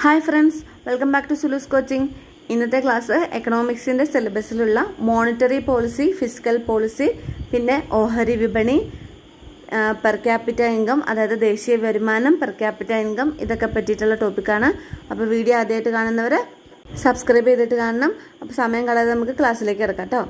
hi friends welcome back to സുലൂസ് coaching ഇന്നത്തെ class എക്കണോമിക്സിൻ്റെ സിലബസിലുള്ള മോണിറ്ററി പോളിസി ഫിസിക്കൽ പോളിസി പിന്നെ ഓഹരി വിപണി പെർ ക്യാപിറ്റ ഇൻകം അതായത് ദേശീയ വരുമാനം പെർ ക്യാപിറ്റ ഇൻകം ഇതൊക്കെ പറ്റിയിട്ടുള്ള ടോപ്പിക്കാണ് അപ്പോൾ വീഡിയോ ആദ്യമായിട്ട് കാണുന്നവർ സബ്സ്ക്രൈബ് ചെയ്തിട്ട് കാണണം അപ്പോൾ സമയം കളയാതെ നമുക്ക് ക്ലാസ്സിലേക്ക് കിടക്കാം കേട്ടോ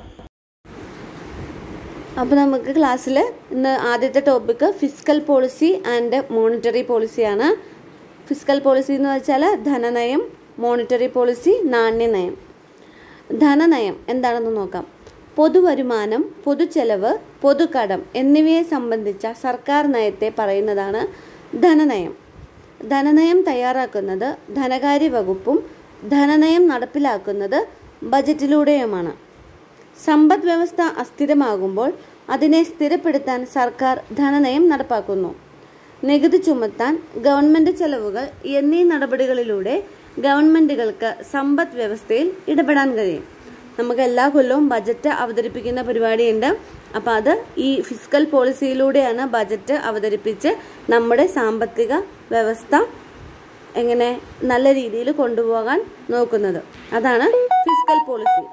അപ്പോൾ നമുക്ക് ക്ലാസ്സിൽ ഇന്ന് ആദ്യത്തെ topic fiscal policy and monetary പോളിസിയാണ് ഫിസിക്കൽ പോളിസി എന്ന് വെച്ചാൽ ധനനയം മോണിറ്ററി പോളിസി നാണ്യനയം ധനനയം എന്താണെന്ന് നോക്കാം പൊതുവരുമാനം പൊതുചെലവ് പൊതുകടം എന്നിവയെ സംബന്ധിച്ച സർക്കാർ നയത്തെ പറയുന്നതാണ് ധനനയം ധനനയം തയ്യാറാക്കുന്നത് ധനകാര്യ വകുപ്പും ധനനയം നടപ്പിലാക്കുന്നത് ബജറ്റിലൂടെയുമാണ് സമ്പദ് വ്യവസ്ഥ അസ്ഥിരമാകുമ്പോൾ അതിനെ സ്ഥിരപ്പെടുത്താൻ സർക്കാർ ധനനയം നടപ്പാക്കുന്നു നികുതി ചുമത്താൻ ഗവൺമെന്റ് ചെലവുകൾ എന്നീ നടപടികളിലൂടെ ഗവൺമെന്റുകൾക്ക് സമ്പദ് വ്യവസ്ഥയിൽ ഇടപെടാൻ കഴിയും നമുക്ക് എല്ലാ കൊല്ലവും ബജറ്റ് അവതരിപ്പിക്കുന്ന പരിപാടിയുണ്ട് അപ്പോൾ അത് ഈ ഫിസിക്കൽ പോളിസിയിലൂടെയാണ് ബജറ്റ് അവതരിപ്പിച്ച് നമ്മുടെ സാമ്പത്തിക വ്യവസ്ഥ എങ്ങനെ നല്ല രീതിയിൽ കൊണ്ടുപോകാൻ നോക്കുന്നത് അതാണ് ഫിസിക്കൽ പോളിസി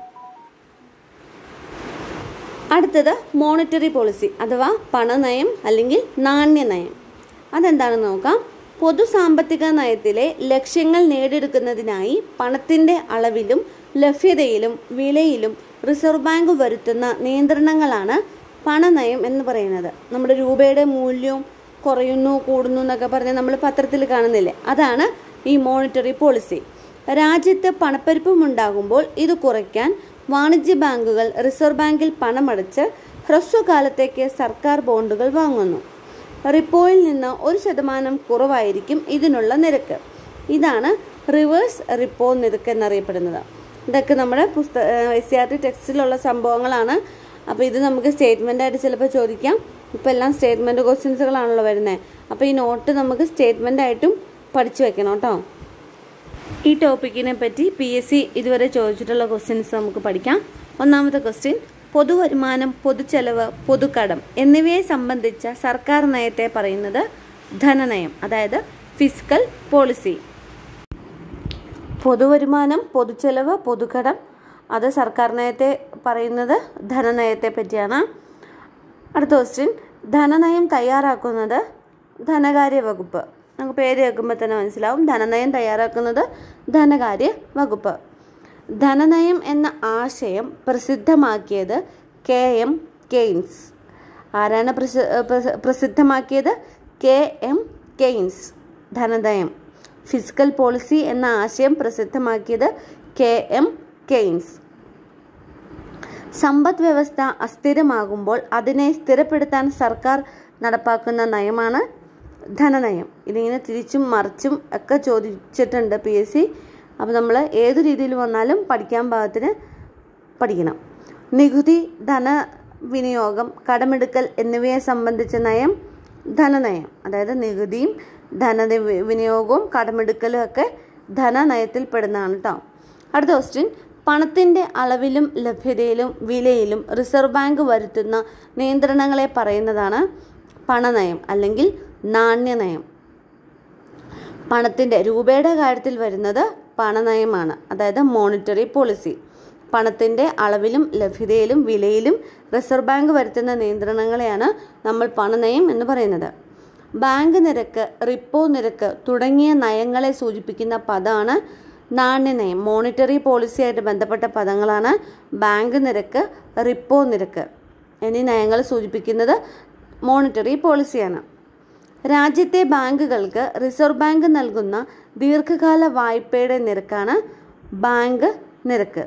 അടുത്തത് മോണിറ്ററി പോളിസി അഥവാ പണനയം അല്ലെങ്കിൽ നാണ്യനയം അതെന്താണെന്ന് നോക്കാം പൊതു സാമ്പത്തിക നയത്തിലെ ലക്ഷ്യങ്ങൾ നേടിയെടുക്കുന്നതിനായി പണത്തിൻ്റെ അളവിലും ലഭ്യതയിലും വിലയിലും റിസർവ് ബാങ്ക് വരുത്തുന്ന നിയന്ത്രണങ്ങളാണ് പണനയം എന്ന് പറയുന്നത് നമ്മുടെ രൂപയുടെ മൂല്യവും കുറയുന്നു കൂടുന്നു എന്നൊക്കെ പറഞ്ഞ് നമ്മൾ പത്രത്തിൽ കാണുന്നില്ലേ അതാണ് ഈ മോണിറ്ററി പോളിസി രാജ്യത്ത് പണപ്പെരുപ്പം ഉണ്ടാകുമ്പോൾ ഇത് കുറയ്ക്കാൻ വാണിജ്യ ബാങ്കുകൾ റിസർവ് ബാങ്കിൽ പണമടച്ച് ഹ്രസ്വകാലത്തേക്ക് സർക്കാർ ബോണ്ടുകൾ വാങ്ങുന്നു റിപ്പോയിൽ നിന്ന് ഒരു ശതമാനം കുറവായിരിക്കും ഇതിനുള്ള നിരക്ക് ഇതാണ് റിവേഴ്സ് റിപ്പോ നിരക്ക് എന്നറിയപ്പെടുന്നത് ഇതൊക്കെ നമ്മുടെ പുസ്തക എസ് സി ആർ ടി ടെക്സ്റ്റിലുള്ള സംഭവങ്ങളാണ് അപ്പോൾ ഇത് നമുക്ക് സ്റ്റേറ്റ്മെൻ്റ് ആയിട്ട് ചിലപ്പോൾ ചോദിക്കാം ഇപ്പോൾ എല്ലാം സ്റ്റേറ്റ്മെൻറ്റ് ക്വസ്റ്റ്യൻസുകളാണല്ലോ വരുന്നത് അപ്പോൾ ഈ നോട്ട് നമുക്ക് സ്റ്റേറ്റ്മെൻ്റ് ആയിട്ടും പഠിച്ചു വെക്കണം കേട്ടോ ഈ ടോപ്പിക്കിനെ പറ്റി പി എസ് സി ഇതുവരെ ചോദിച്ചിട്ടുള്ള ക്വസ്റ്റ്യൻസ് നമുക്ക് പഠിക്കാം ഒന്നാമത്തെ ക്വസ്റ്റ്യൻ പൊതുവരുമാനം പൊതുച്ചെലവ് പൊതുക്കടം എന്നിവയെ സംബന്ധിച്ച സർക്കാർ നയത്തെ പറയുന്നത് ധനനയം അതായത് ഫിസിക്കൽ പോളിസി പൊതുവരുമാനം പൊതുച്ചെലവ് പൊതുക്കടം അത് സർക്കാർ നയത്തെ പറയുന്നത് ധനനയത്തെ പറ്റിയാണ് അടുത്ത ക്വസ്റ്റ്യൻ ധനനയം തയ്യാറാക്കുന്നത് ധനകാര്യ വകുപ്പ് നമുക്ക് പേര് കേൾക്കുമ്പോൾ തന്നെ മനസ്സിലാവും ധനനയം തയ്യാറാക്കുന്നത് ധനകാര്യ വകുപ്പ് ധനനയം എന്ന ആശയം പ്രസിദ്ധമാക്കിയത് കെ എം കെയ്ൻസ് ആരാണ് പ്രസിദ്ധമാക്കിയത് കെ എം കെയ്ൻസ് ധനനയം ഫിസിക്കൽ പോളിസി എന്ന ആശയം പ്രസിദ്ധമാക്കിയത് കെ എം കെയ്ൻസ് സമ്പദ് വ്യവസ്ഥ അസ്ഥിരമാകുമ്പോൾ അതിനെ സ്ഥിരപ്പെടുത്താൻ സർക്കാർ നടപ്പാക്കുന്ന നയമാണ് ധനനയം ഇതിങ്ങനെ തിരിച്ചും മറിച്ചും ഒക്കെ ചോദിച്ചിട്ടുണ്ട് പി എസ് സി അപ്പോൾ നമ്മൾ ഏത് രീതിയിൽ വന്നാലും പഠിക്കാൻ പാകത്തിന് പഠിക്കണം നികുതി ധന വിനിയോഗം കടമെടുക്കൽ എന്നിവയെ സംബന്ധിച്ച നയം ധനനയം അതായത് നികുതിയും ധന വിനിയോഗവും കടമെടുക്കലും ഒക്കെ ധനനയത്തിൽ പെടുന്നതാണ് കേട്ടോ അടുത്ത ക്വസ്റ്റ്യൻ പണത്തിൻ്റെ അളവിലും ലഭ്യതയിലും വിലയിലും റിസർവ് ബാങ്ക് വരുത്തുന്ന നിയന്ത്രണങ്ങളെ പറയുന്നതാണ് പണനയം അല്ലെങ്കിൽ നാണ്യനയം പണത്തിൻ്റെ രൂപയുടെ കാര്യത്തിൽ വരുന്നത് പണനയമാണ് അതായത് മോണിറ്ററി പോളിസി പണത്തിൻ്റെ അളവിലും ലഭ്യതയിലും വിലയിലും റിസർവ് ബാങ്ക് വരുത്തുന്ന നിയന്ത്രണങ്ങളെയാണ് നമ്മൾ പണനയം എന്ന് പറയുന്നത് ബാങ്ക് നിരക്ക് റിപ്പോ നിരക്ക് തുടങ്ങിയ നയങ്ങളെ സൂചിപ്പിക്കുന്ന പദമാണ് നാണ്യനയം മോണിറ്ററി പോളിസിയായിട്ട് ബന്ധപ്പെട്ട പദങ്ങളാണ് ബാങ്ക് നിരക്ക് റിപ്പോ നിരക്ക് എന്നീ നയങ്ങൾ സൂചിപ്പിക്കുന്നത് മോണിറ്ററി പോളിസിയാണ് രാജ്യത്തെ ബാങ്കുകൾക്ക് റിസർവ് ബാങ്ക് നൽകുന്ന ദീർഘകാല വായ്പയുടെ നിരക്കാണ് ബാങ്ക് നിരക്ക്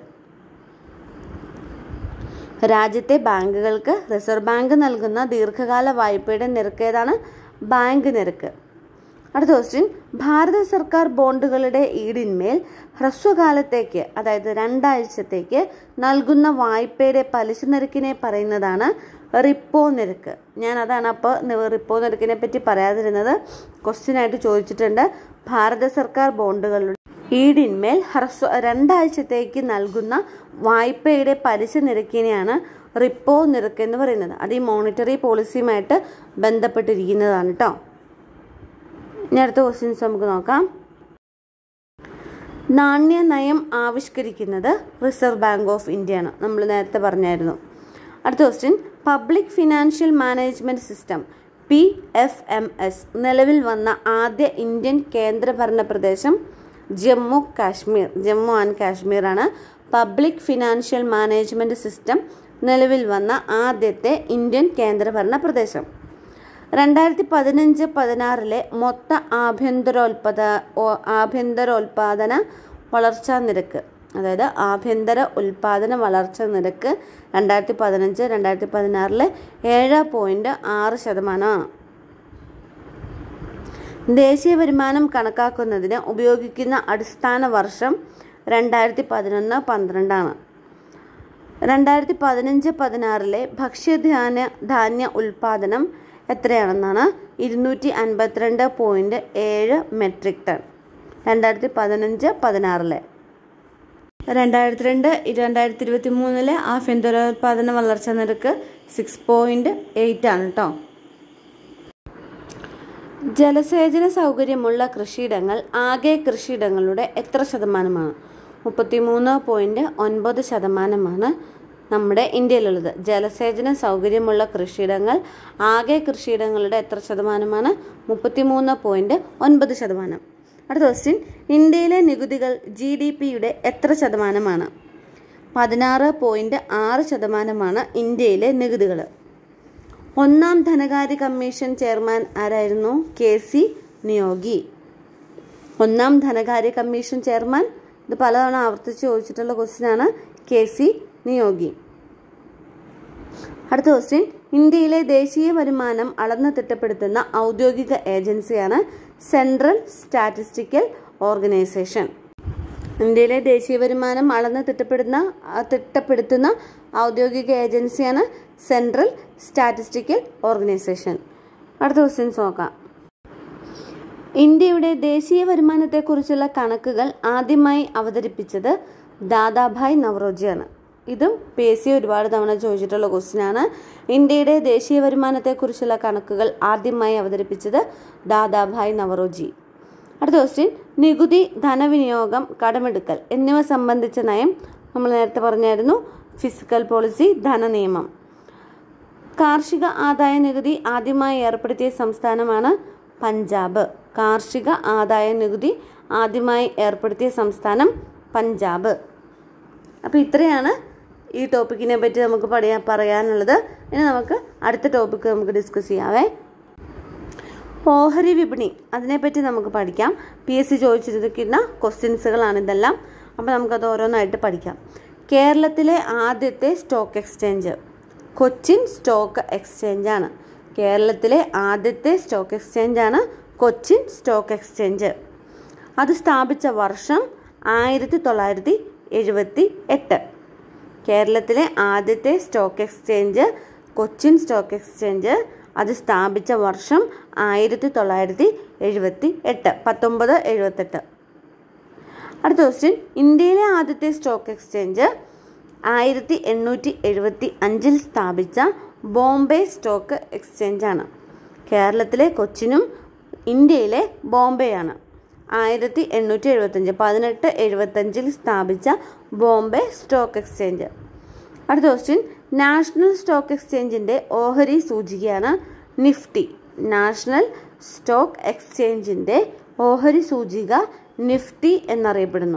രാജ്യത്തെ ബാങ്കുകൾക്ക് റിസർവ് ബാങ്ക് നൽകുന്ന ദീർഘകാല വായ്പയുടെ നിരക്ക് ഏതാണ് ബാങ്ക് നിരക്ക് അടുത്ത ക്വസ്റ്റ്യൻ ഭാരത സർക്കാർ ബോണ്ടുകളുടെ ഈടിന്മേൽ ഹ്രസ്വകാലത്തേക്ക് അതായത് രണ്ടാഴ്ചത്തേക്ക് നൽകുന്ന വായ്പയുടെ പലിശ നിരക്കിനെ പറയുന്നതാണ് റിപ്പോ നിരക്ക് ഞാൻ അതാണ് അപ്പോൾ റിപ്പോ നിരക്കിനെ പറ്റി പറയാതിരുന്നത് ക്വസ്റ്റ്യൻ ആയിട്ട് ചോദിച്ചിട്ടുണ്ട് ഭാരത സർക്കാർ ബോണ്ടുകളുടെ ഈടിന്മേൽ ഹ്രസ്വ രണ്ടാഴ്ചത്തേക്ക് നൽകുന്ന വായ്പയുടെ പലിശ നിരക്കിനെയാണ് റിപ്പോ നിരക്ക് എന്ന് പറയുന്നത് അത് ഈ മോണിറ്ററി പോളിസിയുമായിട്ട് ബന്ധപ്പെട്ടിരിക്കുന്നതാണ് കേട്ടോ ഇനി അടുത്ത ക്വസ്റ്റ്യൻസ് നമുക്ക് നോക്കാം നാണ്യനയം ആവിഷ്കരിക്കുന്നത് റിസർവ് ബാങ്ക് ഓഫ് ഇന്ത്യയാണ് നമ്മൾ നേരത്തെ പറഞ്ഞായിരുന്നു അടുത്ത question public financial management system P F M S നിലവിൽ വന്ന ആദ്യ ഇന്ത്യൻ കേന്ദ്രഭരണ പ്രദേശം ജമ്മു കാശ്മീർ ജമ്മു ആൻഡ് കാശ്മീർ ആണ് പബ്ലിക് ഫിനാൻഷ്യൽ മാനേജ്മെൻറ്റ് സിസ്റ്റം നിലവിൽ വന്ന ആദ്യത്തെ ഇന്ത്യൻ കേന്ദ്രഭരണ പ്രദേശം രണ്ടായിരത്തി പതിനഞ്ച് പതിനാറിലെ മൊത്ത ആഭ്യന്തരോൽപാദ ഓ- ആഭ്യന്തരോൽപാദന വളർച്ചാ നിരക്ക് അതായത് ആഭ്യന്തര ഉൽപാദന വളർച്ചാ നിരക്ക് രണ്ടായിരത്തി പതിനഞ്ച് രണ്ടായിരത്തി പതിനാറിലെ ഏഴ് പോയിൻറ്റ് ആറ് ശതമാനമാണ് ദേശീയ വരുമാനം കണക്കാക്കുന്നതിന് ഉപയോഗിക്കുന്ന അടിസ്ഥാന വർഷം രണ്ടായിരത്തി പതിനൊന്ന് പന്ത്രണ്ടാണ് രണ്ടായിരത്തി പതിനഞ്ച് പതിനാറിലെ ഭക്ഷ്യധാന്യ ധാന്യ ഉൽപാദനം എത്രയാണെന്നാണ് ഇരുന്നൂറ്റി അൻപത്തിരണ്ട് പോയിൻറ്റ് ഏഴ് മെട്രിക് ടൺ രണ്ടായിരത്തി പതിനഞ്ച് പതിനാറിലെ രണ്ടായിരത്തി രണ്ട് രണ്ടായിരത്തി ഇരുപത്തി മൂന്നിലെ ആഭ്യന്തരോൽപാദന വളർച്ചാ നിരക്ക് സിക്സ് പോയിൻറ്റ് എയ്റ്റ് ആണ് കേട്ടോ ജലസേചന സൗകര്യമുള്ള കൃഷിയിടങ്ങൾ ആകെ കൃഷിയിടങ്ങളുടെ എത്ര ശതമാനമാണ് മുപ്പത്തിമൂന്ന് പോയിൻറ്റ് ഒൻപത് ശതമാനമാണ് നമ്മുടെ ഇന്ത്യയിലുള്ളത് ജലസേചന സൗകര്യമുള്ള കൃഷിയിടങ്ങൾ ആകെ കൃഷിയിടങ്ങളുടെ എത്ര ശതമാനമാണ് മുപ്പത്തിമൂന്ന് പോയിൻറ്റ് ഒൻപത് ശതമാനം അടുത്ത ക്വസ്റ്റ്യൻ ഇന്ത്യയിലെ നികുതികൾ ജി ഡി പിയുടെ എത്ര ശതമാനമാണ് പതിനാറ് പോയിൻറ്റ് ആറ് ശതമാനമാണ് ഇന്ത്യയിലെ നികുതികൾ ഒന്നാം ധനകാര്യ കമ്മീഷൻ ചെയർമാൻ ആരായിരുന്നു കെ സി നിയോഗി ഒന്നാം ധനകാര്യ കമ്മീഷൻ ചെയർമാൻ ഇത് പലതവണ ആവർത്തിച്ച് ചോദിച്ചിട്ടുള്ള ക്വസ്റ്റ്യൻ ആണ് കെ സി നിയോഗി അടുത്ത ക്വസ്റ്റ്യൻ ഇന്ത്യയിലെ ദേശീയ വരുമാനം അളന്ന് തിട്ടപ്പെടുത്തുന്ന ഔദ്യോഗിക ഏജൻസിയാണ് സെൻട്രൽ സ്റ്റാറ്റിസ്റ്റിക്കൽ ഓർഗനൈസേഷൻ ഇന്ത്യയിലെ ദേശീയ വരുമാനം അളന്ന് തിട്ടപ്പെടുന്ന ആ, തിട്ടപ്പെടുത്തുന്ന ഔദ്യോഗിക ഏജൻസിയാണ് സെൻട്രൽ സ്റ്റാറ്റിസ്റ്റിക്കൽ ഓർഗനൈസേഷൻ അടുത്ത ക്വസ്റ്റ്യൻസ് നോക്കാം ഇന്ത്യയുടെ ദേശീയ വരുമാനത്തെക്കുറിച്ചുള്ള കണക്കുകൾ ആദ്യമായി അവതരിപ്പിച്ചത് ദാദാഭായ് നവറോജിയാണ് ഇതും പി എസ് സി ഒരുപാട് തവണ ചോദിച്ചിട്ടുള്ള ക്വസ്റ്റ്യൻ ആണ് ഇന്ത്യയുടെ ദേശീയ വരുമാനത്തെക്കുറിച്ചുള്ള കണക്കുകൾ ആദ്യമായി അവതരിപ്പിച്ചത് ദാദാഭായ് നവറോജി അടുത്ത ക്വസ്റ്റ്യൻ നികുതി ധനവിനിയോഗം കടമെടുക്കൽ എന്നിവ സംബന്ധിച്ച നയം നമ്മൾ നേരത്തെ പറഞ്ഞായിരുന്നു ഫിസിക്കൽ പോളിസി ധനനിയമം കാർഷിക ആദായ നികുതി ആദ്യമായി ഏർപ്പെടുത്തിയ സംസ്ഥാനമാണ് പഞ്ചാബ് കാർഷിക ആദായ നികുതി ആദ്യമായി ഏർപ്പെടുത്തിയ സംസ്ഥാനം പഞ്ചാബ് അപ്പോൾ ഇത്രയാണ് ഈ ടോപ്പിക്കിനെ പറ്റി നമുക്ക് പറയാ പറയാനുള്ളത് ഇനി നമുക്ക് അടുത്ത ടോപ്പിക്ക് നമുക്ക് ഡിസ്കസ് ചെയ്യാവേ ഓഹരി വിപണി അതിനെപ്പറ്റി നമുക്ക് പഠിക്കാം പി എസ് സി ചോദിച്ചിരിക്കുന്ന ക്വസ്റ്റ്യൻസുകളാണ് ഇതെല്ലാം അപ്പോൾ നമുക്കത് ഓരോന്നായിട്ട് പഠിക്കാം കേരളത്തിലെ ആദ്യത്തെ stock exchange Cochin stock exchange ആണ് കേരളത്തിലെ ആദ്യത്തെ സ്റ്റോക്ക് എക്സ്ചേഞ്ച് ആണ് കൊച്ചിൻ സ്റ്റോക്ക് എക്സ്ചേഞ്ച് അത് സ്ഥാപിച്ച വർഷം ആയിരത്തി തൊള്ളായിരത്തി എഴുപത്തി എട്ട് കേരളത്തിലെ ആദ്യത്തെ stock exchange Cochin stock exchange അത് സ്ഥാപിച്ച വർഷം ആയിരത്തി തൊള്ളായിരത്തി എഴുപത്തി എട്ട് പത്തൊമ്പത് എഴുപത്തെട്ട് അടുത്ത ക്വസ്റ്റ്യൻ ഇന്ത്യയിലെ ആദ്യത്തെ സ്റ്റോക്ക് എക്സ്ചേഞ്ച് ആയിരത്തി എണ്ണൂറ്റി എഴുപത്തി അഞ്ചിൽ സ്ഥാപിച്ച ബോംബെ സ്റ്റോക്ക് എക്സ്ചേഞ്ച് ആണ് കേരളത്തിലെ കൊച്ചിനും ഇന്ത്യയിലെ ബോംബെയാണ് ആയിരത്തി എണ്ണൂറ്റി എഴുപത്തഞ്ച് പതിനെട്ട് എഴുപത്തഞ്ചിൽ സ്ഥാപിച്ച ബോംബെ സ്റ്റോക്ക് എക്സ്ചേഞ്ച് അടുത്ത ക്വസ്റ്റ്യൻ നാഷണൽ സ്റ്റോക്ക് എക്സ്ചേഞ്ചിൻ്റെ ഓഹരി സൂചികയാണ് നിഫ്റ്റി നാഷണൽ സ്റ്റോക്ക് എക്സ്ചേഞ്ചിൻ്റെ ഓഹരി സൂചിക നിഫ്റ്റി എന്നറിയപ്പെടുന്നു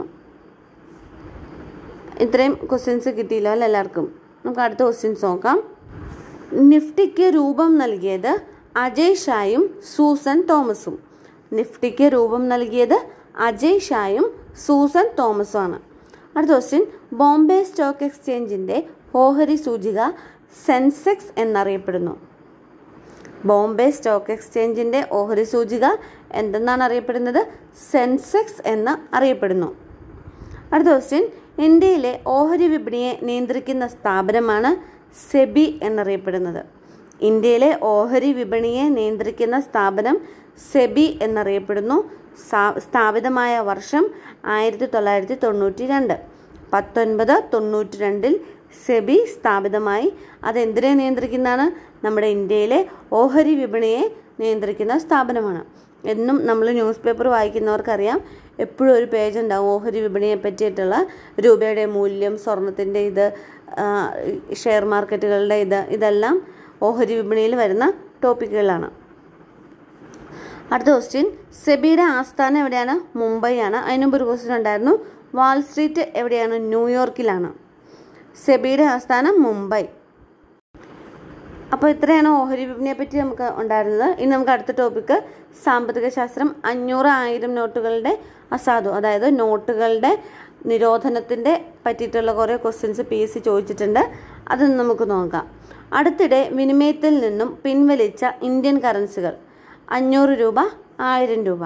ഇത്രയും ക്വസ്റ്റ്യൻസ് കിട്ടിയില്ല അല്ലേ എല്ലാവർക്കും നമുക്ക് അടുത്ത ക്വസ്റ്റ്യൻസ് നോക്കാം നിഫ്റ്റിക്ക് രൂപം നൽകിയത് അജയ് ഷായും സൂസൻ തോമസും നിഫ്റ്റിക്ക് രൂപം നൽകിയത് അജയ് ഷായും സൂസൻ തോമസും ആണ് അടുത്ത ക്വസ്റ്റ്യൻ ബോംബെ സ്റ്റോക്ക് എക്സ്ചേഞ്ചിൻ്റെ ഓഹരി സൂചിക സെൻസെക്സ് എന്നറിയപ്പെടുന്നു ബോംബെ സ്റ്റോക്ക് എക്സ്ചേഞ്ചിൻ്റെ ഓഹരി സൂചിക എന്തെന്നാണ് അറിയപ്പെടുന്നത് സെൻസെക്സ് എന്ന് അറിയപ്പെടുന്നു അടുത്ത ക്വസ്റ്റ്യൻ ഇന്ത്യയിലെ ഓഹരി വിപണിയെ നിയന്ത്രിക്കുന്ന സ്ഥാപനമാണ് സെബി എന്നറിയപ്പെടുന്നത് ഇന്ത്യയിലെ ഓഹരി വിപണിയെ നിയന്ത്രിക്കുന്ന സ്ഥാപനം സെബി എന്നറിയപ്പെടുന്നു സ്ഥാ- സ്ഥാപിതമായ വർഷം ആയിരത്തി തൊള്ളായിരത്തി തൊണ്ണൂറ്റി രണ്ട് പത്തൊൻപത് തൊണ്ണൂറ്റി രണ്ടിൽ സെബി സ്ഥാപിതമായി അതെന്തിനെ നിയന്ത്രിക്കുന്നതാണ് നമ്മുടെ ഇന്ത്യയിലെ ഓഹരി വിപണിയെ നിയന്ത്രിക്കുന്ന സ്ഥാപനമാണ് എന്നും നമ്മൾ ന്യൂസ് പേപ്പർ വായിക്കുന്നവർക്കറിയാം എപ്പോഴും ഒരു പേജ് ഉണ്ടാവും ഓഹരി വിപണിയെ പറ്റിയിട്ടുള്ള രൂപയുടെ മൂല്യം സ്വർണത്തിൻ്റെ ഇത് ആ, ഷെയർ മാർക്കറ്റുകളുടെ ഇത് ഇതെല്ലാം ഓഹരി വിപണിയിൽ വരുന്ന ടോപ്പിക്കുകളാണ് അടുത്ത ക്വസ്റ്റ്യൻ സെബിയുടെ ആസ്ഥാനം എവിടെയാണ് മുംബൈയാണ് അതിന് മുമ്പ് ഒരു ക്വസ്റ്റ്യൻ ഉണ്ടായിരുന്നു വാൾ സ്ട്രീറ്റ് എവിടെയാണ് ന്യൂയോർക്കിലാണ് സെബിയുടെ ആസ്ഥാനം മുംബൈ അപ്പോൾ ഇത്രയാണ് ഓഹരി വിപണിയെ പറ്റി നമുക്ക് ഉണ്ടായിരുന്നത് ഇനി നമുക്ക് അടുത്ത ടോപ്പിക്ക് സാമ്പത്തിക ശാസ്ത്രം അഞ്ഞൂറ് ആയിരം നോട്ടുകളുടെ അസാധു അതായത് നോട്ടുകളുടെ നിരോധനത്തിൻ്റെ പറ്റിയിട്ടുള്ള കുറേ ക്വസ്റ്റ്യൻസ് പി എസ് സി ചോദിച്ചിട്ടുണ്ട് അത് നമുക്ക് നോക്കാം അടുത്തിടെ വിനിമയത്തിൽ നിന്നും പിൻവലിച്ച ഇന്ത്യൻ കറൻസികൾ അഞ്ഞൂറ് രൂപ ആയിരം രൂപ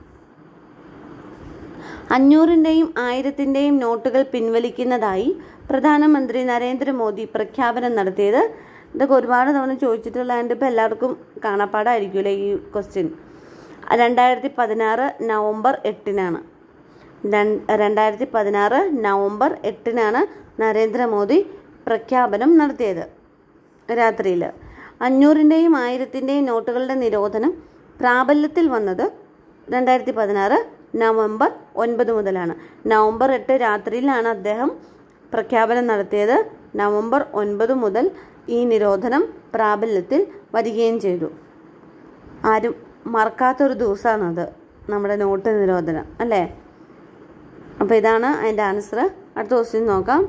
അഞ്ഞൂറിൻ്റെയും ആയിരത്തിൻ്റെയും നോട്ടുകൾ പിൻവലിക്കുന്നതായി പ്രധാനമന്ത്രി നരേന്ദ്രമോദി പ്രഖ്യാപനം നടത്തിയത് ഇതൊക്കെ ഒരുപാട് തവണ ചോദിച്ചിട്ടുള്ളതുകൊണ്ട് ഇപ്പോൾ എല്ലാവർക്കും കാണാപ്പാടായിരിക്കുമല്ലോ ഈ ക്വസ്റ്റ്യൻ രണ്ടായിരത്തി പതിനാറ് നവംബർ എട്ടിനാണ് രൺ- രണ്ടായിരത്തി പതിനാറ് നവംബർ എട്ടിനാണ് നരേന്ദ്രമോദി പ്രഖ്യാപനം നടത്തിയത് രാത്രിയിൽ അഞ്ഞൂറിൻ്റെയും ആയിരത്തിൻ്റെയും നോട്ടുകളുടെ നിരോധനം പ്രാബല്യത്തിൽ വന്നത് രണ്ടായിരത്തി പതിനാറ് നവംബർ ഒൻപത് മുതലാണ് നവംബർ എട്ട് രാത്രിയിലാണ് അദ്ദേഹം പ്രഖ്യാപനം നടത്തിയത് നവംബർ ഒൻപത് മുതൽ ഈ നിരോധനം പ്രാബല്യത്തിൽ വരികയും ചെയ്തു ആരും മറക്കാത്തൊരു ദിവസമാണത് നമ്മുടെ നോട്ട് നിരോധനം അല്ലേ അപ്പോൾ ഇതാണ് അതിൻ്റെ ആൻസർ അടുത്ത ക്വസ്റ്റ്യൻ നോക്കാം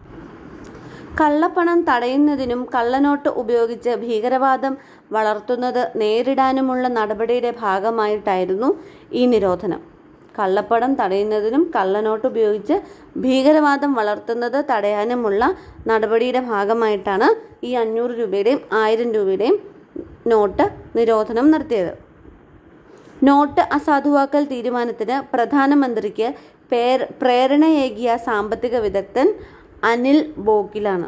കള്ളപ്പണം തടയുന്നതിനും കള്ളനോട്ട് ഉപയോഗിച്ച് ഭീകരവാദം വളർത്തുന്നത് നേരിടാനുമുള്ള നടപടിയുടെ ഭാഗമായിട്ടായിരുന്നു ഈ നിരോധനം കള്ളപ്പണം തടയുന്നതിനും കള്ളനോട്ട് ഉപയോഗിച്ച് ഭീകരവാദം വളർത്തുന്നത് തടയാനുമുള്ള നടപടിയുടെ ഭാഗമായിട്ടാണ് ഈ അഞ്ഞൂറ് രൂപയുടെയും ആയിരം രൂപയുടെയും നോട്ട് നിരോധനം നടത്തിയത് നോട്ട് അസാധുവാക്കൽ തീരുമാനത്തിന് പ്രധാനമന്ത്രിക്ക് പേർ പ്രേരണയേകിയ സാമ്പത്തിക വിദഗ്ധൻ അനിൽ ബോക്കിലാണ്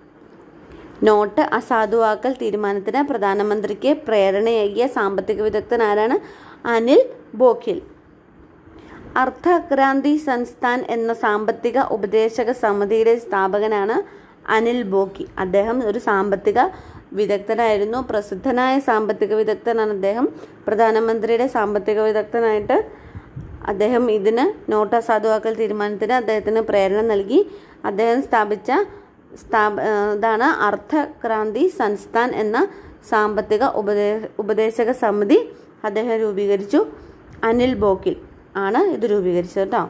നോട്ട് അസാധുവാക്കൽ തീരുമാനത്തിന് പ്രധാനമന്ത്രിക്ക് പ്രേരണയേകിയ സാമ്പത്തിക വിദഗ്ധൻ ആരാണ് അനിൽ ബോക്കിൽ അർത്ഥക്രാന്തി സംസ്ഥാൻ എന്ന സാമ്പത്തിക ഉപദേശക സമിതിയുടെ സ്ഥാപകനാണ് അനിൽ ബോക്കി അദ്ദേഹം ഒരു സാമ്പത്തിക വിദഗ്ധനായിരുന്നു പ്രസിദ്ധനായ സാമ്പത്തിക വിദഗ്ധനാണ് അദ്ദേഹം പ്രധാനമന്ത്രിയുടെ സാമ്പത്തിക വിദഗ്ധനായിട്ട് അദ്ദേഹം ഇതിന് നോട്ട് അസാധുവാക്കൽ തീരുമാനത്തിന് അദ്ദേഹത്തിന് പ്രേരണ നൽകി അദ്ദേഹം സ്ഥാപിച്ച സ്ഥാപ ഏഹ് ഇതാണ് അർത്ഥക്രാന്തി സംസ്ഥാൻ എന്ന സാമ്പത്തിക ഉപദേ ഉപദേശക സമിതി അദ്ദേഹം രൂപീകരിച്ചു അനിൽ ബോക്കിൽ ആണ് ഇത് രൂപീകരിച്ചത് കേട്ടോ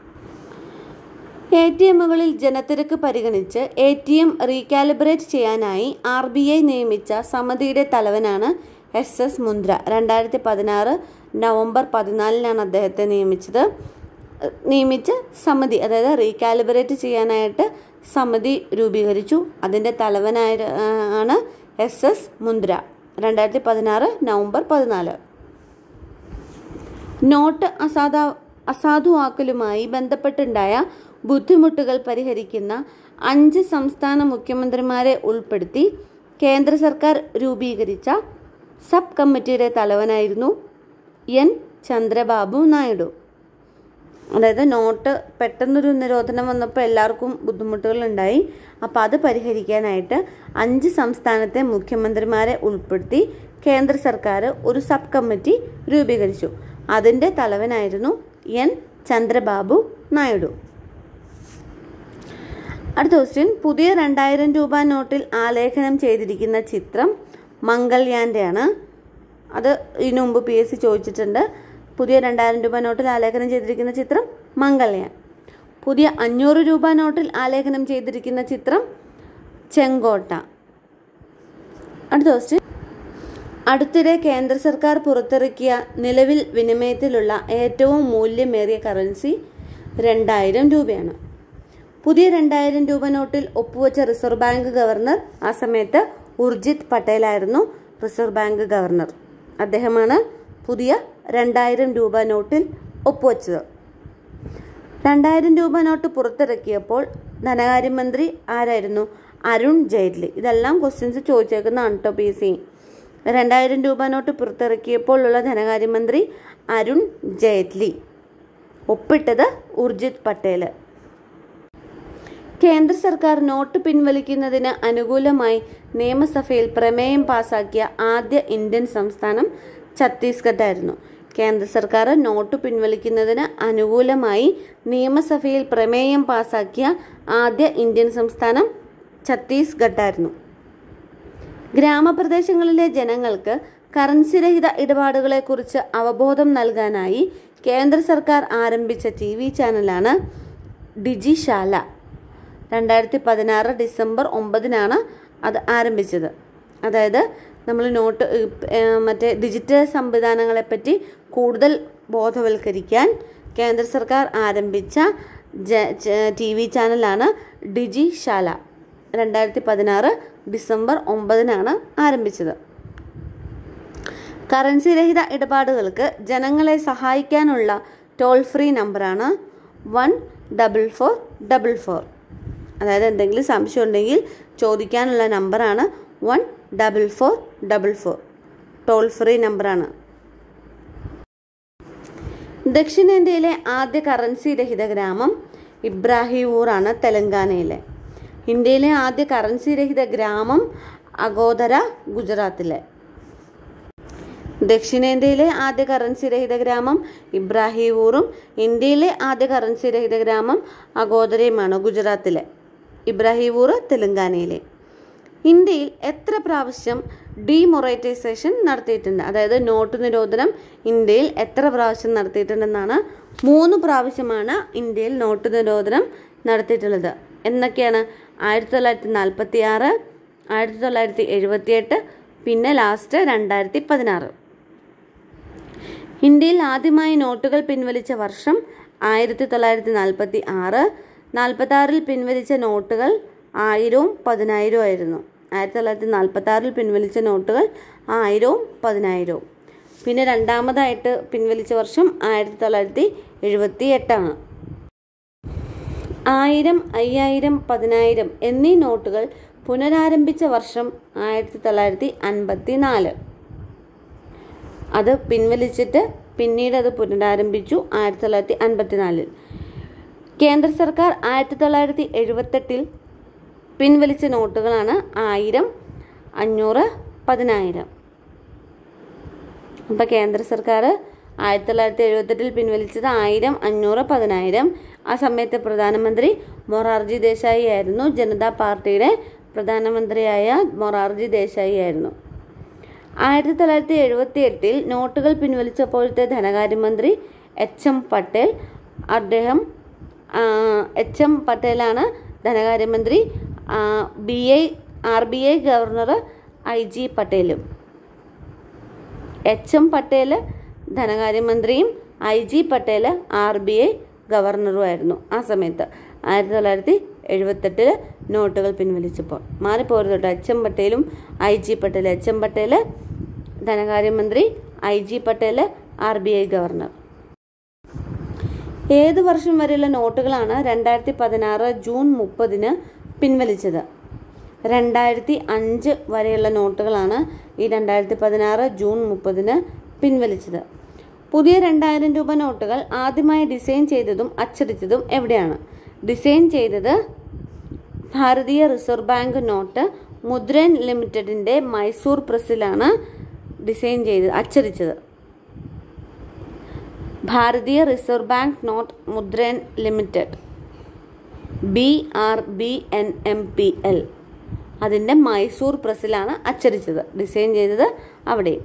എ ടി എമ്മുകളിൽ ജനത്തിരക്ക് പരിഗണിച്ച് എ ടി എം റീകാലിബ്രേറ്റ് ചെയ്യാനായി ആർ ബി ഐ നിയമിച്ച സമിതിയുടെ തലവനാണ് എസ് എസ് മുന്ദ്ര രണ്ടായിരത്തി പതിനാറ് നവംബർ പതിനാലിനാണ് അദ്ദേഹത്തെ നിയമിച്ചത് ഏഹ് നിയമിച്ച സമിതി അതായത് റീകാലിബ്രേറ്റ് ചെയ്യാനായിട്ട് സമിതി രൂപീകരിച്ചു അതിൻ്റെ തലവനായ ഏഹ് ആണ് എസ് എസ് മുന്ദ്ര രണ്ടായിരത്തി പതിനാറ് നവംബർ പതിനാല് നോട്ട് അസാധ അസാധുവാക്കലുമായി ബന്ധപ്പെട്ടുണ്ടായ ബുദ്ധിമുട്ടുകൾ പരിഹരിക്കുന്ന അഞ്ച് സംസ്ഥാന മുഖ്യമന്ത്രിമാരെ ഉൾപ്പെടുത്തി കേന്ദ്ര സർക്കാർ രൂപീകരിച്ച സബ് കമ്മിറ്റിയുടെ തലവനായിരുന്നു എൻ ചന്ദ്രബാബു നായിഡു അതായത് നോട്ട് പെട്ടെന്നൊരു നിരോധനം വന്നപ്പോൾ എല്ലാവർക്കും ബുദ്ധിമുട്ടുകളുണ്ടായി അപ്പോൾ അത് പരിഹരിക്കാനായിട്ട് അഞ്ച് സംസ്ഥാനത്തെ മുഖ്യമന്ത്രിമാരെ ഉൾപ്പെടുത്തി കേന്ദ്ര സർക്കാർ ഒരു സബ് കമ്മിറ്റി രൂപീകരിച്ചു അതിൻ്റെ തലവനായിരുന്നു എൻ ചന്ദ്രബാബു നായിഡു അടുത്ത ക്വസ്റ്റ്യൻ പുതിയ രണ്ടായിരം രൂപ നോട്ടിൽ ആലേഖനം ചെയ്തിരിക്കുന്ന ചിത്രം മംഗൾയാൻ്റെയാണ് അത് ഇതിനു മുമ്പ് പി എസ് സി ചോദിച്ചിട്ടുണ്ട് പുതിയ രണ്ടായിരം രൂപ നോട്ടിൽ ആലേഖനം ചെയ്തിരിക്കുന്ന ചിത്രം മംഗൾയാൻ പുതിയ അഞ്ഞൂറ് രൂപ നോട്ടിൽ ആലേഖനം ചെയ്തിരിക്കുന്ന ചിത്രം ചെങ്കോട്ട അടുത്ത ക്വസ്റ്റ്യൻ അടുത്തിടെ കേന്ദ്ര സർക്കാർ പുറത്തിറക്കിയ നിലവിൽ വിനിമയത്തിലുള്ള ഏറ്റവും മൂല്യമേറിയ കറൻസി രണ്ടായിരം രൂപയാണ് പുതിയ രണ്ടായിരം രൂപ നോട്ടിൽ ഒപ്പുവെച്ച റിസർവ് ബാങ്ക് ഗവർണർ ആ സമയത്ത് ഉർജിത് പട്ടേലായിരുന്നു റിസർവ് ബാങ്ക് ഗവർണർ അദ്ദേഹമാണ് പുതിയ രണ്ടായിരം രൂപ നോട്ടിൽ ഒപ്പുവെച്ചത് രണ്ടായിരം രൂപ നോട്ട് പുറത്തിറക്കിയപ്പോൾ ധനകാര്യമന്ത്രി ആരായിരുന്നു അരുൺ ജെയ്റ്റ്ലി ഇതെല്ലാം ക്വസ്റ്റ്യൻസ് ചോദിച്ചേക്കുന്നതാണ് കേട്ടോ പി സി രണ്ടായിരം രൂപ നോട്ട് പുറത്തിറക്കിയപ്പോൾ ഉള്ള ധനകാര്യമന്ത്രി അരുൺ ജെയ്റ്റ്ലി ഒപ്പിട്ടത് ഉർജിത് പട്ടേൽ കേന്ദ്ര സർക്കാർ നോട്ട് പിൻവലിക്കുന്നതിന് അനുകൂലമായി നിയമസഭയിൽ പ്രമേയം പാസാക്കിയ ആദ്യ ഇന്ത്യൻ സംസ്ഥാനം ഛത്തീസ്ഗഡ് ആയിരുന്നു കേന്ദ്ര സർക്കാർ നോട്ട് പിൻവലിക്കുന്നതിന് അനുകൂലമായി നിയമസഭയിൽ പ്രമേയം പാസാക്കിയ ആദ്യ ഇന്ത്യൻ സംസ്ഥാനം ഛത്തീസ്ഗഡായിരുന്നു ഗ്രാമപ്രദേശങ്ങളിലെ ജനങ്ങൾക്ക് കറൻസി രഹിത ഇടപാടുകളെക്കുറിച്ച് അവബോധം നൽകാനായി കേന്ദ്ര സർക്കാർ ആരംഭിച്ച ടി വി ചാനലാണ് ഡിജിശാല രണ്ടായിരത്തി പതിനാറ് ഡിസംബർ ഒമ്പതിനാണ് അത് ആരംഭിച്ചത് അതായത് നമ്മൾ നോട്ട് ഏഹ്, മറ്റേ ഡിജിറ്റൽ സംവിധാനങ്ങളെപ്പറ്റി കൂടുതൽ ബോധവൽക്കരിക്കാൻ കേന്ദ്ര സർക്കാർ ആരംഭിച്ച ടി വി ചാനലാണ് ഡിജിശാല രണ്ടായിരത്തി പതിനാറ് ഡിസംബർ ഒമ്പതിനാണ് ആരംഭിച്ചത് കറൻസി രഹിത ഇടപാടുകൾക്ക് ജനങ്ങളെ സഹായിക്കാനുള്ള ടോൾ ഫ്രീ നമ്പറാണ് one double four double four അതായത് എന്തെങ്കിലും സംശയം ഉണ്ടെങ്കിൽ ചോദിക്കാനുള്ള നമ്പറാണ് one double four double four toll free നമ്പറാണ് ദക്ഷിണേന്ത്യയിലെ ആദ്യ കറൻസി രഹിത ഗ്രാമം ഇബ്രാഹിമൂറാണ് തെലങ്കാനയിലെ ഇന്ത്യയിലെ ആദ്യ കറൻസി രഹിത ഗ്രാമം അഗോദര ഗുജറാത്തിലെ ദക്ഷിണേന്ത്യയിലെ ആദ്യ കറൻസി രഹിത ഗ്രാമം ഇബ്രാഹിമൂറും ഇന്ത്യയിലെ ആദ്യ കറൻസി രഹിത ഗ്രാമം അഗോദരയുമാണ് ഗുജറാത്തിലെ ഇബ്രാഹിമൂർ തെലങ്കാനയിലെ ഇന്ത്യയിൽ എത്ര പ്രാവശ്യം ഡീമൊറൈറ്റൈസേഷൻ നടത്തിയിട്ടുണ്ട് അതായത് നോട്ട് നിരോധനം ഇന്ത്യയിൽ എത്ര പ്രാവശ്യം നടത്തിയിട്ടുണ്ടെന്നാണ് മൂന്ന് പ്രാവശ്യമാണ് ഇന്ത്യയിൽ നോട്ട് നിരോധനം നടത്തിയിട്ടുള്ളത് എന്നൊക്കെയാണ് ആയിരത്തി തൊള്ളായിരത്തി നാൽപ്പത്തി ആറ് ആയിരത്തി തൊള്ളായിരത്തി എഴുപത്തിയെട്ട് പിന്നെ ലാസ്റ്റ് രണ്ടായിരത്തി പതിനാറ് ഇന്ത്യയിൽ ആദ്യമായി നോട്ടുകൾ പിൻവലിച്ച വർഷം ആയിരത്തി തൊള്ളായിരത്തി നാൽപ്പത്തി ആറ് നാൽപ്പത്തി ആറിൽ പിൻവലിച്ച നോട്ടുകൾ ആയിരവും പതിനായിരവും ആയിരുന്നു ആയിരത്തി തൊള്ളായിരത്തി നാൽപ്പത്തി ആറിൽ പിൻവലിച്ച നോട്ടുകൾ ആയിരവും പതിനായിരവും പിന്നെ രണ്ടാമതായിട്ട് പിൻവലിച്ച വർഷം ആയിരത്തി തൊള്ളായിരത്തി എഴുപത്തി എട്ടാണ് ആയിരം അയ്യായിരം പതിനായിരം എന്നീ നോട്ടുകൾ പുനരാരംഭിച്ച വർഷം ആയിരത്തി തൊള്ളായിരത്തി അൻപത്തി നാല് അത് പിൻവലിച്ചിട്ട് പിന്നീട് അത് പുനരാരംഭിച്ചു ആയിരത്തി തൊള്ളായിരത്തി അൻപത്തിനാലിൽ കേന്ദ്ര സർക്കാർ ആയിരത്തി തൊള്ളായിരത്തി എഴുപത്തെട്ടിൽ പിൻവലിച്ച നോട്ടുകളാണ് ആയിരം അഞ്ഞൂറ് പതിനായിരം അപ്പോൾ കേന്ദ്ര സർക്കാർ ആയിരത്തി തൊള്ളായിരത്തി എഴുപത്തെട്ടിൽ പിൻവലിച്ചത് ആയിരം അഞ്ഞൂറ് പതിനായിരം ആ സമയത്ത് പ്രധാനമന്ത്രി മൊറാർജി ദേശായി ആയിരുന്നു ജനതാ പാർട്ടിയുടെ പ്രധാനമന്ത്രിയായ മൊറാർജി ദേശായി ആയിരുന്നു ആയിരത്തി തൊള്ളായിരത്തി എഴുപത്തി എട്ടിൽ നോട്ടുകൾ പിൻവലിച്ചപ്പോഴത്തെ ധനകാര്യമന്ത്രി എച്ച് എം പട്ടേൽ അദ്ദേഹം എച്ച് എം പട്ടേലാണ് ധനകാര്യമന്ത്രി B I R B I governor I G പട്ടേലും എച്ച് എം പട്ടേൽ ധനകാര്യമന്ത്രിയും I G Patel R B I ഗവർണറുമായിരുന്നു ആ സമയത്ത് ആയിരത്തി തൊള്ളായിരത്തി എഴുപത്തെട്ടിൽ നോട്ടുകൾ പിൻവലിച്ചപ്പോൾ മാറിപ്പോരുത് കേട്ടോ എച്ച് എം പട്ടേലും I G Patel H M Patel ധനകാര്യമന്ത്രി I G Patel R B I governor ഏത് വർഷം വരെയുള്ള നോട്ടുകളാണ് രണ്ടായിരത്തി പതിനാറ് ജൂൺ മുപ്പതിന് പിൻവലിച്ചത് രണ്ടായിരത്തി അഞ്ച് വരെയുള്ള നോട്ടുകളാണ് ഈ രണ്ടായിരത്തി പതിനാറ് ജൂൺ മുപ്പതിന് പിൻവലിച്ചത് പുതിയ രണ്ടായിരം രൂപ നോട്ടുകൾ ആദ്യമായി ഡിസൈൻ ചെയ്തതും അച്ചടിച്ചതും എവിടെയാണ് ഡിസൈൻ ചെയ്തത് Bharatiya Reserve Bank note Mudran ലിമിറ്റഡിൻ്റെ മൈസൂർ പ്രസ്സിലാണ് ഡിസൈൻ ചെയ്ത് അച്ചടിച്ചത് Bharatiya Reserve Bank note Mudran limited B R B N M P L അതിൻ്റെ മൈസൂർ പ്രസ്സിലാണ് അച്ചടിച്ചത് ഡിസൈൻ ചെയ്തത് അവിടെ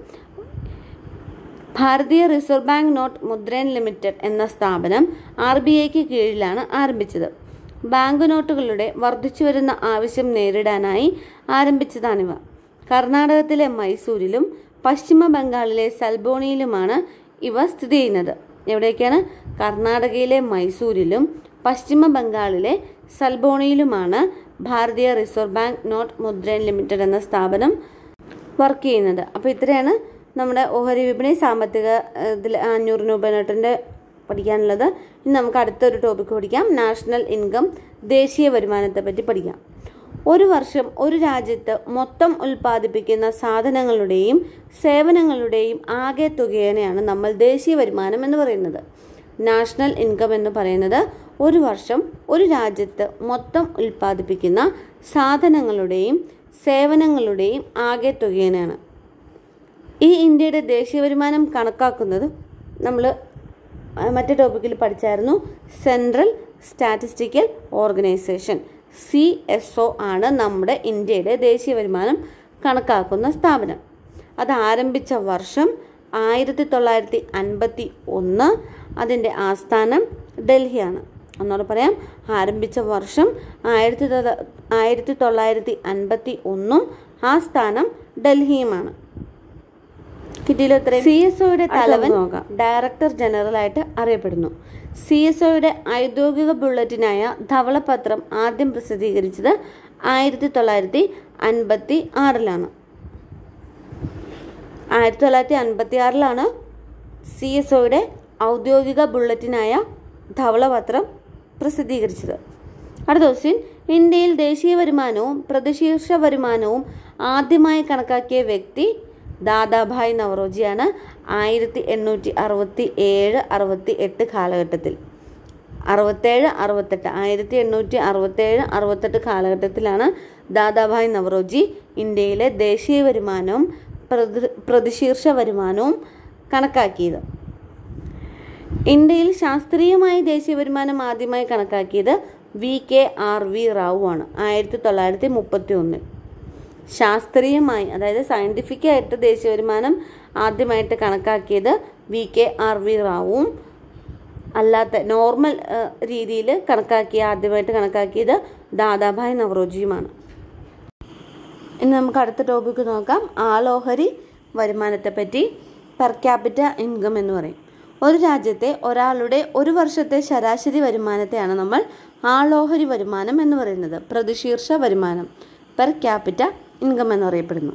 Bharatiya Reserve Bank note Mudran limited എന്ന സ്ഥാപനം ആർ ബി ഐക്ക് കീഴിലാണ് ആരംഭിച്ചത് ബാങ്ക് നോട്ടുകളുടെ വർദ്ധിച്ചു വരുന്ന ആവശ്യം നേരിടാനായി ആരംഭിച്ചതാണിവ കർണാടകത്തിലെ മൈസൂരിലും പശ്ചിമ ബംഗാളിലെ സൽബോണിയിലുമാണ് ഇവ സ്ഥിതി ചെയ്യുന്നത് എവിടേക്കാണ് കർണാടകയിലെ മൈസൂരിലും പശ്ചിമ ബംഗാളിലെ സൽബോണിയിലുമാണ് Bharatiya Reserve Bank note Mudran limited എന്ന സ്ഥാപനം വർക്ക് ചെയ്യുന്നത് അപ്പോൾ ഇത്രയാണ് നമ്മുടെ ഓഹരി വിപണി സാമ്പത്തിക ഇതിൽ അഞ്ഞൂറ് രൂപ നോട്ടിൻ്റെ പഠിക്കാനുള്ളത് ഇനി നമുക്ക് അടുത്തൊരു ടോപ്പിക്ക് പഠിക്കാം നാഷണൽ ഇൻകം ദേശീയ വരുമാനത്തെ പറ്റി പഠിക്കാം ഒരു വർഷം ഒരു രാജ്യത്ത് മൊത്തം ഉൽപ്പാദിപ്പിക്കുന്ന സാധനങ്ങളുടെയും സേവനങ്ങളുടെയും ആകെ തുകേനെയാണ് നമ്മൾ ദേശീയ വരുമാനം എന്ന് പറയുന്നത് നാഷണൽ ഇൻകം എന്ന് പറയുന്നത് ഒരു വർഷം ഒരു രാജ്യത്ത് മൊത്തം ഉൽപ്പാദിപ്പിക്കുന്ന സാധനങ്ങളുടെയും സേവനങ്ങളുടെയും ആകെ തുകേനാണ് ഈ ഇന്ത്യയുടെ ദേശീയ വരുമാനം കണക്കാക്കുന്നത് നമ്മൾ മറ്റേ ടോപ്പിക്കിൽ പഠിച്ചായിരുന്നു central statistical organisation C S O ആണ് നമ്മുടെ ഇന്ത്യയുടെ ദേശീയ വരുമാനം കണക്കാക്കുന്ന സ്ഥാപനം അത് ആരംഭിച്ച വർഷം ആയിരത്തി തൊള്ളായിരത്തി അൻപത്തി ഒന്ന് അതിൻ്റെ ആസ്ഥാനം ഡൽഹിയാണ് ഒന്നുകൂടെ പറയാം ആരംഭിച്ച വർഷം ആയിരത്തി തൊള്ള ആയിരത്തി തൊള്ളായിരത്തി അൻപത്തി ഒന്നും ആസ്ഥാനം ഡൽഹിയുമാണ് കിട്ടിയില്ലോ ഇത്രയും സി എസ് ഒയുടെ തലവൻ ഡയറക്ടർ ജനറൽ ആയിട്ട് അറിയപ്പെടുന്നു സി എസ് ഒയുടെ ഔദ്യോഗിക ബുള്ളറ്റിനായ ധവളപത്രം ആദ്യം പ്രസിദ്ധീകരിച്ചത് ആയിരത്തി തൊള്ളായിരത്തി അൻപത്തി ആറിലാണ് ആയിരത്തി തൊള്ളായിരത്തി അൻപത്തി ആറിലാണ് സി എസ് ഒയുടെ ഔദ്യോഗിക ബുള്ളറ്റിനായ ധവളപത്രം പ്രസിദ്ധീകരിച്ചത് അടുത്ത ക്വസ്റ്റ്യൻ ഇന്ത്യയിൽ ദേശീയ വരുമാനവും പ്രതിശീർഷ വരുമാനവും ആദ്യമായി കണക്കാക്കിയ വ്യക്തി ദാദാഭായ് നവറോജിയാണ് ആയിരത്തി എണ്ണൂറ്റി അറുപത്തി ഏഴ് അറുപത്തി എട്ട് കാലഘട്ടത്തിൽ അറുപത്തേഴ് അറുപത്തെട്ട് ആയിരത്തി എണ്ണൂറ്റി അറുപത്തേഴ് അറുപത്തെട്ട് കാലഘട്ടത്തിലാണ് ദാദാഭായ് നവറോജി ഇന്ത്യയിലെ ദേശീയ വരുമാനവും പ്രതി പ്രതിശീർഷ വരുമാനവും കണക്കാക്കിയത് ഇന്ത്യയിൽ ശാസ്ത്രീയമായി ദേശീയ വരുമാനം ആദ്യമായി കണക്കാക്കിയത് V K R V Rao ആണ് ആയിരത്തി തൊള്ളായിരത്തി മുപ്പത്തി ഒന്നിൽ ശാസ്ത്രീയമായി അതായത് സയൻറ്റിഫിക് ആയിട്ട് ദേശീയ വരുമാനം ആദ്യമായിട്ട് കണക്കാക്കിയത് വി കെ ആർ വി റാവുവും അല്ലാത്ത നോർമൽ രീതിയിൽ കണക്കാക്കിയ ആദ്യമായിട്ട് കണക്കാക്കിയത് ദാദാഭായ് നവറോജിയുമാണ് ഇനി നമുക്ക് അടുത്ത ടോപ്പിക്ക് നോക്കാം ആളോഹരി വരുമാനത്തെ പറ്റി പെർ ക്യാപിറ്റ ഇൻകം എന്ന് പറയും ഒരു രാജ്യത്തെ ഒരാളുടെ ഒരു വർഷത്തെ ശരാശരി വരുമാനത്തെയാണ് നമ്മൾ ആളോഹരി വരുമാനം എന്ന് പറയുന്നത് പ്രതിശീർഷ വരുമാനം പെർ ക്യാപിറ്റ ഇൻകം എന്നറിയപ്പെടുന്നു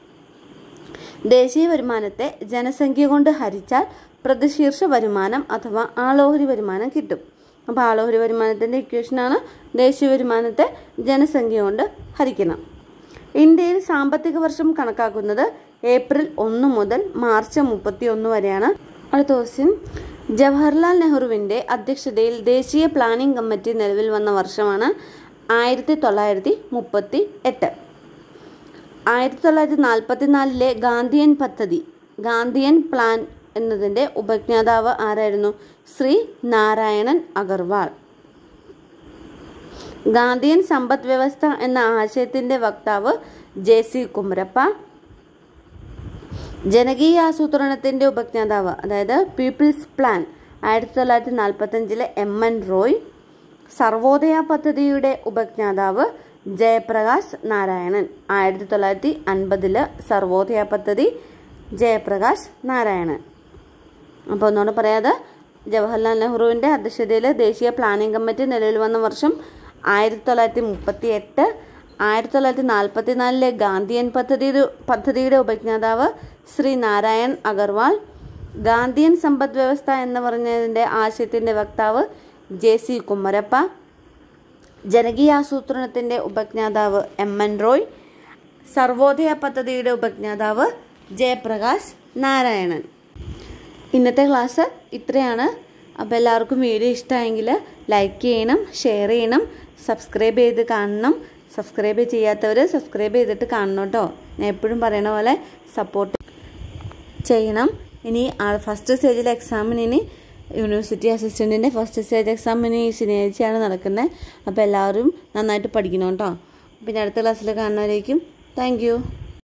ദേശീയ വരുമാനത്തെ ജനസംഖ്യ കൊണ്ട് ഹരിച്ചാൽ പ്രതിശീർഷ വരുമാനം അഥവാ ആളോഹരി വരുമാനം കിട്ടും അപ്പോൾ ആളോഹരി വരുമാനത്തിൻ്റെ ഇക്വേഷനാണ് ദേശീയ വരുമാനത്തെ ജനസംഖ്യ കൊണ്ട് ഹരിക്കണം ഇന്ത്യയിൽ സാമ്പത്തിക വർഷം കണക്കാക്കുന്നത് ഏപ്രിൽ ഒന്ന് മുതൽ മാർച്ച് മുപ്പത്തി ഒന്ന് വരെയാണ് അടുത്ത ക്വസ്റ്റ്യൻ ജവഹർലാൽ നെഹ്റുവിൻ്റെ അധ്യക്ഷതയിൽ ദേശീയ പ്ലാനിംഗ് കമ്മിറ്റി നിലവിൽ വന്ന വർഷമാണ് ആയിരത്തി തൊള്ളായിരത്തി മുപ്പത്തി എട്ട് ആയിരത്തി തൊള്ളായിരത്തി നാൽപ്പത്തി നാലിലെ ഗാന്ധിയൻ പദ്ധതി ഗാന്ധിയൻ പ്ലാൻ എന്നതിൻ്റെ ഉപജ്ഞാതാവ് ആരായിരുന്നു ശ്രീ നാരായണൻ അഗർവാൾ ഗാന്ധിയൻ സമ്പദ് വ്യവസ്ഥ എന്ന ആശയത്തിൻ്റെ വക്താവ് ജെ സി കുമരപ്പ ജനകീയ ആസൂത്രണത്തിൻ്റെ ഉപജ്ഞാതാവ് അതായത് പീപ്പിൾസ് പ്ലാൻ ആയിരത്തി തൊള്ളായിരത്തി നാൽപ്പത്തഞ്ചിലെ എം എൻ റോയ് സർവോദയ പദ്ധതിയുടെ ഉപജ്ഞാതാവ് ജയപ്രകാശ് നാരായണൻ ആയിരത്തി തൊള്ളായിരത്തി അൻപതില് സർവോദയ പദ്ധതി ജയപ്രകാശ് നാരായണൻ അപ്പോൾ ഒന്നുകൂടെ പറയാതെ ജവഹർലാൽ നെഹ്റുവിൻ്റെ അധ്യക്ഷതയിൽ ദേശീയ പ്ലാനിംഗ് കമ്മിറ്റി നിലവിൽ വന്ന വർഷം ആയിരത്തി തൊള്ളായിരത്തി മുപ്പത്തി എട്ട് ആയിരത്തി തൊള്ളായിരത്തി നാൽപ്പത്തി നാലിലെ ഗാന്ധിയൻ പദ്ധതിയുടെ പദ്ധതിയുടെ ഉപജ്ഞാതാവ് ശ്രീ നാരായൺ അഗർവാൾ ഗാന്ധിയൻ സമ്പദ് വ്യവസ്ഥ എന്ന് പറഞ്ഞതിൻ്റെ ആശയത്തിൻ്റെ വക്താവ് ജെ സി കുമ്മരപ്പ ജനകീയാസൂത്രണത്തിൻ്റെ ഉപജ്ഞാതാവ് എം എൻ റോയ് സർവോദയ പദ്ധതിയുടെ ഉപജ്ഞാതാവ് ജയപ്രകാശ് നാരായണൻ ഇന്നത്തെ ക്ലാസ് ഇത്രയാണ് അപ്പോൾ എല്ലാവർക്കും വീഡിയോ ഇഷ്ടമായെങ്കിൽ ലൈക്ക് ചെയ്യണം ഷെയർ ചെയ്യണം സബ്സ്ക്രൈബ് ചെയ്ത് കാണണം സബ്സ്ക്രൈബ് ചെയ്യാത്തവർ സബ്സ്ക്രൈബ് ചെയ്തിട്ട് കാണണം കേട്ടോ ഞാൻ എപ്പോഴും പറയണ പോലെ സപ്പോർട്ട് ചെയ്യണം ഇനി ഫസ്റ്റ് സ്റ്റേജിലെ എക്സാമിന് ഇനി യൂണിവേഴ്സിറ്റി അസിസ്റ്റൻറ്റിൻ്റെ ഫസ്റ്റ് സ്റ്റേജ് എക്സാമിന് ഈ ശനിയാഴ്ചയാണ് നടക്കുന്നത് അപ്പോൾ എല്ലാവരും നന്നായിട്ട് പഠിക്കണം കേട്ടോ പിന്നെ അടുത്ത ക്ലാസ്സിൽ കാണുന്നവരേക്കും താങ്ക്